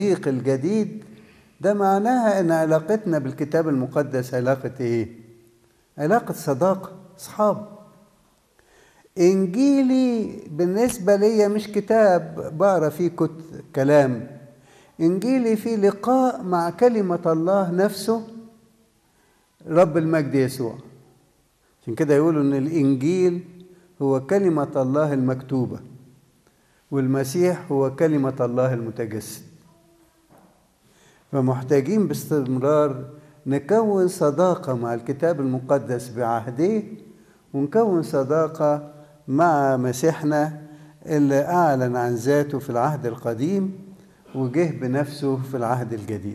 الصديق الجديد ده معناها ان علاقتنا بالكتاب المقدس علاقة ايه علاقة صداقة اصحاب انجيلي بالنسبة لي مش كتاب بقرا فيه كت كلام انجيلي فيه لقاء مع كلمة الله نفسه رب المجد يسوع عشان كده يقولوا ان الانجيل هو كلمة الله المكتوبة والمسيح هو كلمة الله المتجسد فمحتاجين باستمرار نكون صداقة مع الكتاب المقدس بعهديه ونكون صداقة مع مسيحنا اللي أعلن عن ذاته في العهد القديم وجه بنفسه في العهد الجديد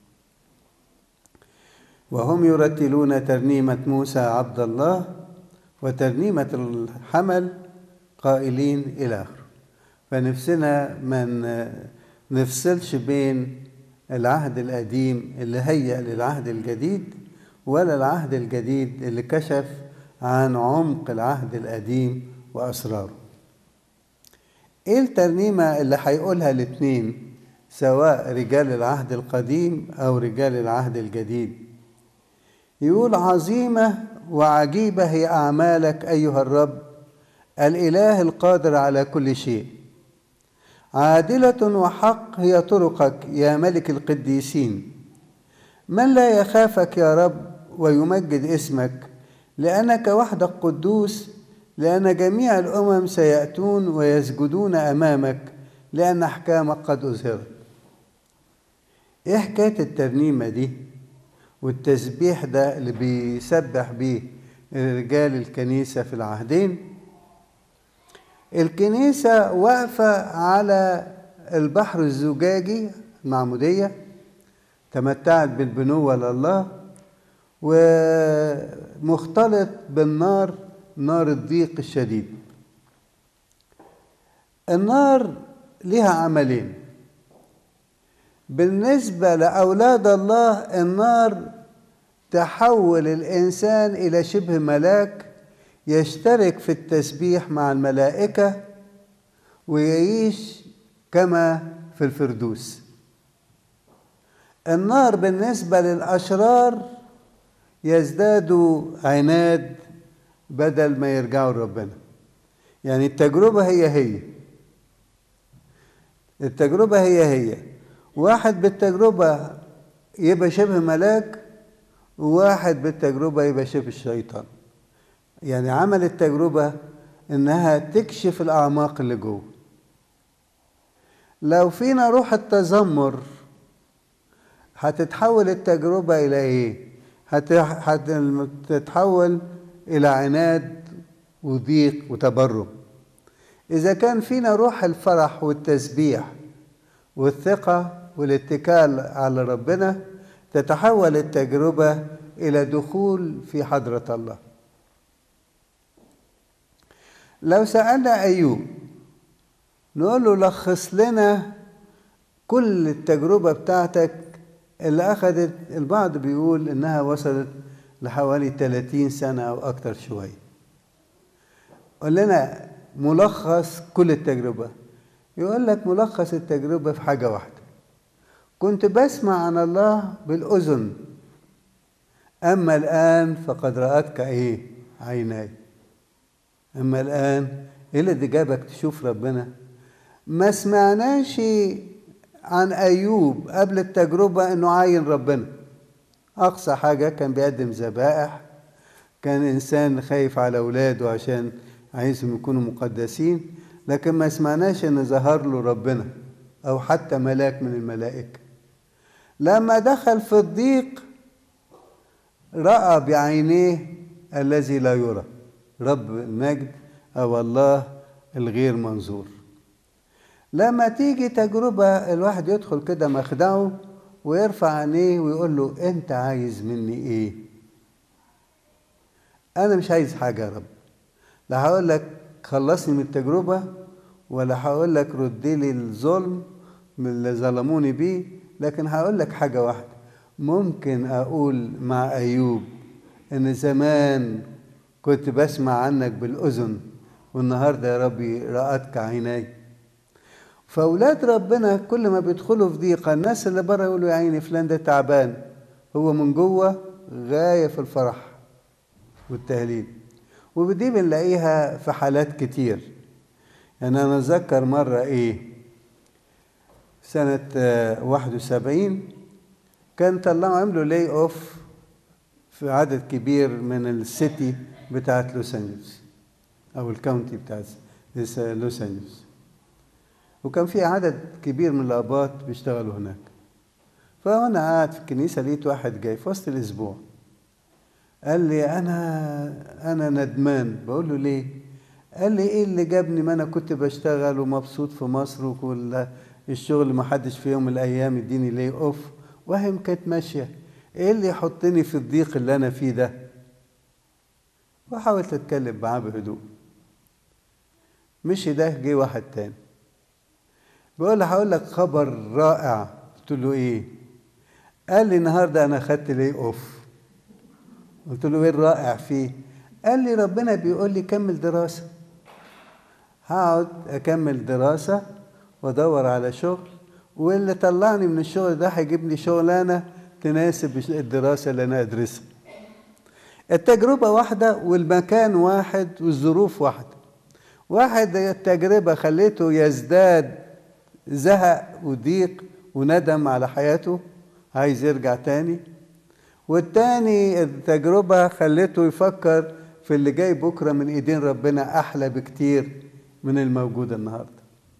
وهم يرتلون ترنيمة موسى عبد الله وترنيمة الحمل قائلين إلى آخره فنفسنا ما نفصلش بين العهد القديم اللي هيأ للعهد الجديد ولا العهد الجديد اللي كشف عن عمق العهد القديم وأسراره ايه الترنيمة اللي هيقولها الاتنين سواء رجال العهد القديم أو رجال العهد الجديد يقول عظيمة وعجيبة هي أعمالك أيها الرب الإله القادر على كل شيء عادلة وحق هي طرقك يا ملك القديسين من لا يخافك يا رب ويمجد اسمك لأنك وحدك قدوس لأن جميع الأمم سيأتون ويسجدون أمامك لأن أحكامك قد أظهرت إيه حكاية الترنيمة دي والتسبيح ده اللي بيسبح بيه رجال الكنيسة في العهدين الكنيسة واقفة على البحر الزجاجي المعمودية تمتعت بالبنوة لله ومختلط بالنار نار الضيق الشديد النار لها عملين بالنسبة لأولاد الله النار تحول الإنسان إلى شبه ملاك يشترك في التسبيح مع الملائكة ويعيش كما في الفردوس النار بالنسبة للأشرار يزدادوا عناد بدل ما يرجعوا لربنا يعني التجربة هي هي التجربة هي هي واحد بالتجربة يبقى شبه ملاك وواحد بالتجربة يبقى شبه الشيطان يعني عمل التجربة إنها تكشف الأعماق اللي جوه لو فينا روح التذمر هتتحول التجربة إلى إيه؟ هتتحول إلى عناد وضيق وتبرم إذا كان فينا روح الفرح والتسبيح والثقة والاتكال على ربنا تتحول التجربة إلى دخول في حضرة الله لو سألنا أيوب نقول له لخص لنا كل التجربة بتاعتك اللي أخذت البعض بيقول إنها وصلت لحوالي 30 سنة أو أكتر شوية قول لنا ملخص كل التجربة يقول لك ملخص التجربة في حاجة واحدة كنت بسمع عن الله بالأذن أما الآن فقد رأتك إيه عيناي أما الآن إيه اللي جابك تشوف ربنا ما سمعناش عن أيوب قبل التجربة إنه عاين ربنا أقصى حاجة كان بيقدم ذبائح كان إنسان خايف على أولاده عشان عايزهم يكونوا مقدسين لكن ما سمعناش إن ظهر له ربنا أو حتى ملاك من الملائكة لما دخل في الضيق رأى بعينيه الذي لا يرى رب المجد أو الله الغير منظور لما تيجي تجربة الواحد يدخل كده مخدعه ويرفع عينيه ويقول له أنت عايز مني إيه؟ أنا مش عايز حاجة يا رب لا هقول لك خلصني من التجربة ولا هقول لك رد لي الظلم من اللي ظلموني بيه لكن هقول لك حاجة واحدة ممكن أقول مع أيوب إن زمان كنت بسمع عنك بالأذن والنهاردة يا ربي رأتك عيناي فاولاد ربنا كل ما بيدخلوا في ضيقه الناس اللي بره يقولوا يا عيني فلان ده تعبان هو من جوه غايه في الفرح والتهليل ودي بنلاقيها في حالات كتير يعني انا اتذكر مره ايه سنه آه، 71 كان طلعوا عملوا لاي اوف في عدد كبير من السيتي بتاعت لوس انجلوس او الكاونتي بتاعت لوس لوس انجلوس وكان في عدد كبير من الاباط بيشتغلوا هناك فانا قاعد في الكنيسه لقيت واحد جاي في وسط الاسبوع قال لي انا انا ندمان بقول له ليه قال لي ايه اللي جابني ما انا كنت بشتغل ومبسوط في مصر وكل الشغل ما حدش في يوم من الايام يديني ليه اوف وهم كانت ماشيه ايه اللي يحطني في الضيق اللي انا فيه ده وحاولت اتكلم معاه بهدوء مشي ده جه واحد تاني بيقول له هقول لك خبر رائع قلت له ايه قال لي النهارده انا خدت ليه اوف قلت له ايه الرائع فيه قال لي ربنا بيقول لي كمل دراسه هقعد اكمل دراسه وادور على شغل واللي طلعني من الشغل ده هيجيب لي شغلانه تناسب الدراسه اللي انا ادرسها التجربه واحده والمكان واحد والظروف واحده واحد التجربه خليته يزداد زهق وضيق وندم على حياته عايز يرجع تاني والتاني التجربة خلته يفكر في اللي جاي بكرة من ايدين ربنا احلى بكتير من الموجود النهاردة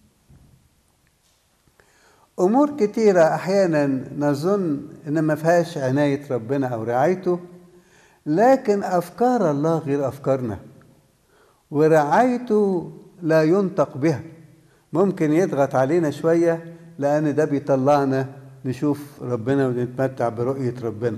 امور كتيرة احيانا نظن ان ما فيهاش عناية ربنا او رعايته لكن افكار الله غير افكارنا ورعايته لا ينطق بها ممكن يضغط علينا شوية لأن ده بيطلعنا نشوف ربنا ونتمتع برؤية ربنا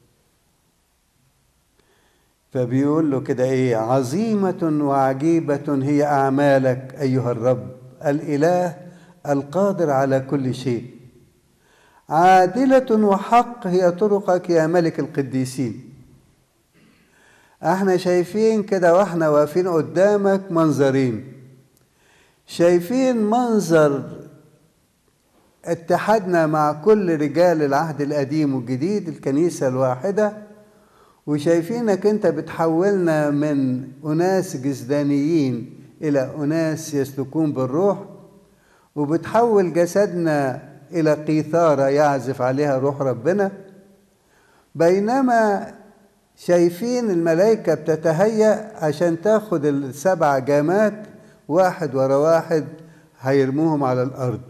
فبيقول له كده ايه عظيمة وعجيبة هي أعمالك أيها الرب الإله القادر على كل شيء عادلة وحق هي طرقك يا ملك القديسين احنا شايفين كده واحنا واقفين قدامك منظرين شايفين منظر اتحادنا مع كل رجال العهد القديم والجديد الكنيسة الواحدة وشايفينك انت بتحولنا من أناس جسدانيين إلى أناس يسلكون بالروح وبتحول جسدنا إلى قيثارة يعزف عليها روح ربنا بينما شايفين الملائكة بتتهيأ عشان تاخد السبع جامات واحد ورا واحد هيرموهم على الأرض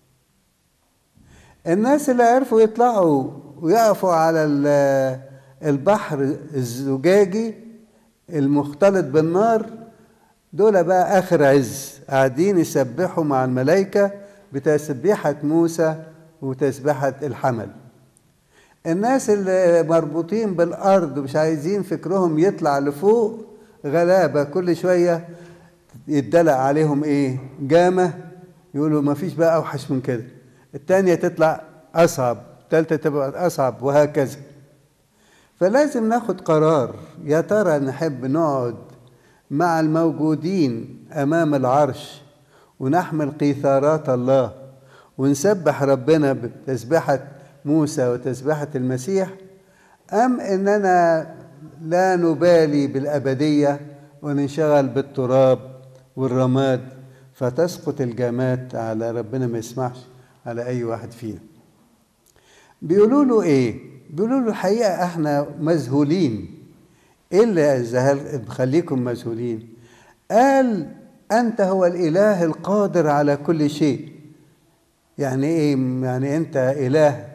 الناس اللي عرفوا يطلعوا ويقفوا على البحر الزجاجي المختلط بالنار دول بقى آخر عز قاعدين يسبحوا مع الملائكة بتسبيحة موسى وتسبيحة الحمل الناس اللي مربوطين بالأرض ومش عايزين فكرهم يطلع لفوق غلابة كل شوية يدلق عليهم ايه جامة يقولوا ما فيش بقى أوحش من كده التانية تطلع أصعب التالتة تبقى أصعب وهكذا فلازم ناخد قرار يا ترى نحب نقعد مع الموجودين أمام العرش ونحمل قيثارات الله ونسبح ربنا بتسبحة موسى وتسبحة المسيح أم إننا لا نبالي بالأبدية وننشغل بالتراب والرماد فتسقط الجامات على ربنا ما يسمحش على أي واحد فينا بيقولوا له إيه؟ بيقولوا له الحقيقة إحنا مذهولين إيه اللي مخليكم مذهولين؟ قال أنت هو الإله القادر على كل شيء يعني إيه؟ يعني أنت إله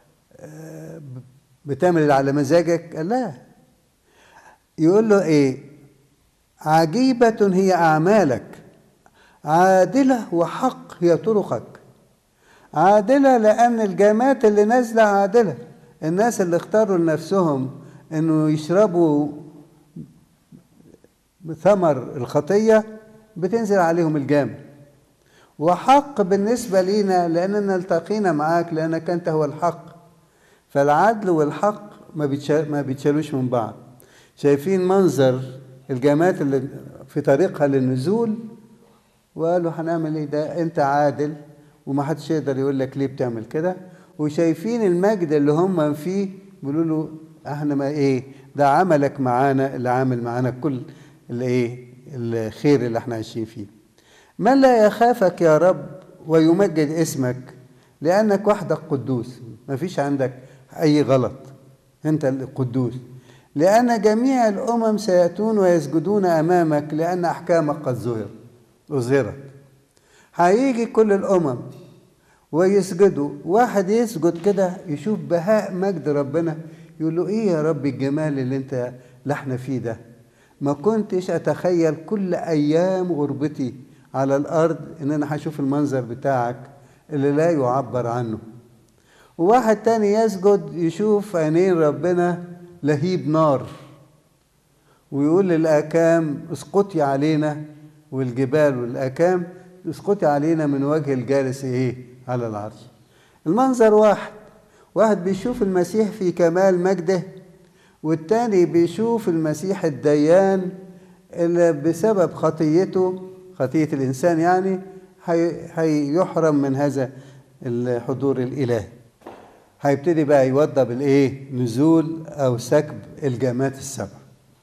بتعمل على مزاجك؟ لا يقول له إيه؟ عجيبة هي أعمالك عادلة وحق هي طرقك عادلة لأن الجامات اللي نازلة عادلة الناس اللي اختاروا لنفسهم انه يشربوا ثمر الخطية بتنزل عليهم الجامة وحق بالنسبة لينا لأننا التقينا معاك لأنك أنت هو الحق فالعدل والحق ما ما بيتشالوش من بعض شايفين منظر الجامات اللي في طريقها للنزول وقالوا هنعمل ايه ده انت عادل وما حدش يقدر يقول لك ليه بتعمل كده وشايفين المجد اللي هم فيه بيقولوا له احنا ما ايه ده عملك معانا اللي عامل معانا كل الايه الخير اللي احنا عايشين فيه من لا يخافك يا رب ويمجد اسمك لانك وحدك قدوس ما فيش عندك اي غلط انت القدوس لان جميع الامم سياتون ويسجدون امامك لان احكامك قد ظهر اظهرت هيجي كل الامم ويسجدوا واحد يسجد كده يشوف بهاء مجد ربنا يقول له ايه يا رب الجمال اللي انت لحنا فيه ده ما كنتش اتخيل كل ايام غربتي على الارض ان انا هشوف المنظر بتاعك اللي لا يعبر عنه وواحد تاني يسجد يشوف عينين ربنا لهيب نار ويقول للآكام اسقطي علينا والجبال والآكام اسقطي علينا من وجه الجالس ايه على العرش المنظر واحد واحد بيشوف المسيح في كمال مجده والتاني بيشوف المسيح الديان اللي بسبب خطيته خطية الإنسان يعني هيحرم من هذا الحضور الإلهي هيبتدي بقى يوضب الإيه نزول أو سكب الجامات السبع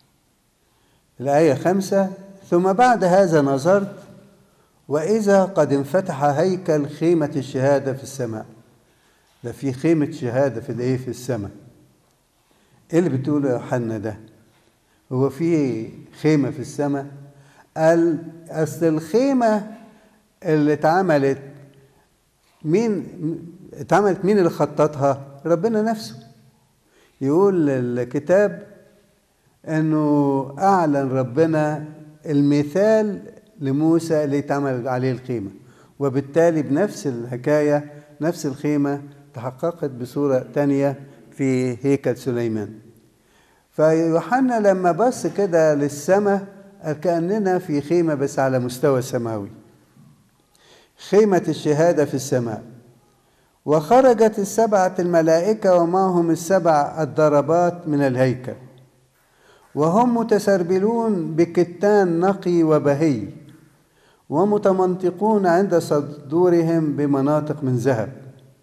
الآية خمسة ثم بعد هذا نظرت وإذا قد انفتح هيكل خيمة الشهادة في السماء ده في خيمة شهادة في الإيه في السماء إيه اللي بتقوله يا يوحنا ده هو في خيمة في السماء قال أصل الخيمة اللي اتعملت مين اتعملت مين اللي خططها ربنا نفسه يقول الكتاب انه اعلن ربنا المثال لموسى اللي اتعمل عليه الخيمه وبالتالي بنفس الحكايه نفس الخيمه تحققت بصوره تانية في هيكل سليمان فيوحنا لما بص كده للسماء كاننا في خيمه بس على مستوى سماوي خيمه الشهاده في السماء وخرجت السبعه الملائكه ومعهم السبع الضربات من الهيكل وهم متسربلون بكتان نقي وبهي ومتمنطقون عند صدورهم بمناطق من ذهب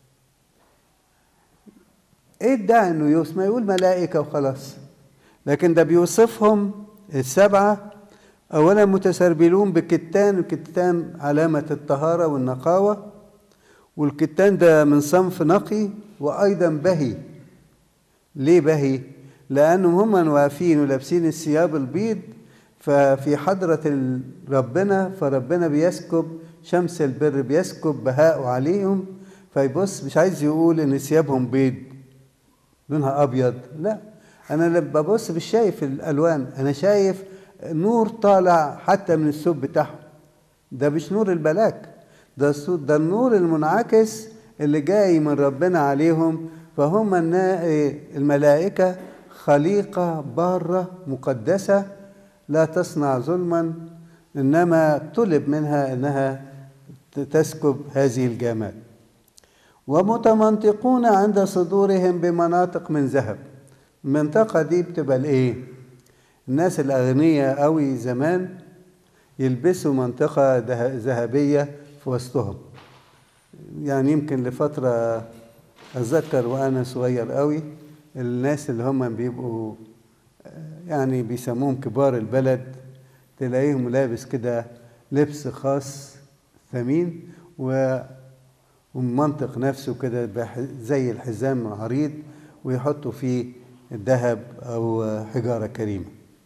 ايه ادعى انه يوسف ما يقول ملائكة وخلاص لكن ده بيوصفهم السبعة اولا متسربلون بكتان الكتان علامة الطهارة والنقاوة والكتان ده من صنف نقي وايضا بهي ليه بهي لانهم هم واقفين ولابسين الثياب البيض ففي حضرة ربنا فربنا بيسكب شمس البر بيسكب بهاءه عليهم فيبص مش عايز يقول ان ثيابهم بيض لونها ابيض لا انا لما ببص مش شايف الالوان انا شايف نور طالع حتى من الثوب بتاعهم ده مش نور الملاك ده ده النور المنعكس اللي جاي من ربنا عليهم فهم الملائكه خليقه باره مقدسه لا تصنع ظلما انما طلب منها انها تسكب هذه الجامات ومتمنطقون عند صدورهم بمناطق من ذهب المنطقة دي بتبقى الايه الناس الأغنياء قوي زمان يلبسوا منطقة ذهبية في وسطهم يعني يمكن لفترة أتذكر وأنا صغير قوي الناس اللي هم بيبقوا يعني بيسموهم كبار البلد تلاقيهم لابس كده لبس خاص ثمين و ومنطق نفسه كده زي الحزام عريض ويحطوا فيه الذهب او حجاره كريمه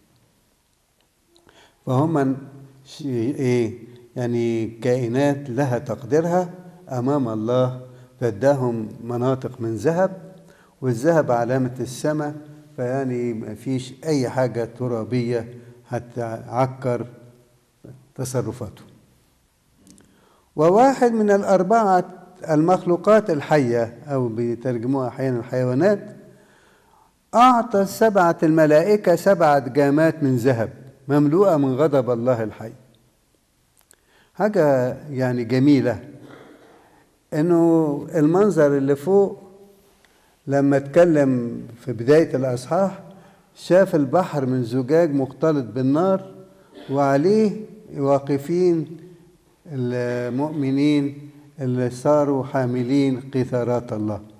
فهم ايه يعني كائنات لها تقديرها امام الله فاداهم مناطق من ذهب والذهب علامه السماء فيعني ما فيش اي حاجه ترابيه هتعكر تصرفاته وواحد من الاربعه المخلوقات الحية أو بيترجموها أحيانا الحيوانات أعطى سبعة الملائكة سبعة جامات من ذهب مملوءة من غضب الله الحي حاجة يعني جميلة إنه المنظر اللي فوق لما اتكلم في بداية الأصحاح شاف البحر من زجاج مختلط بالنار وعليه واقفين المؤمنين اللي صاروا حاملين قيثارات الله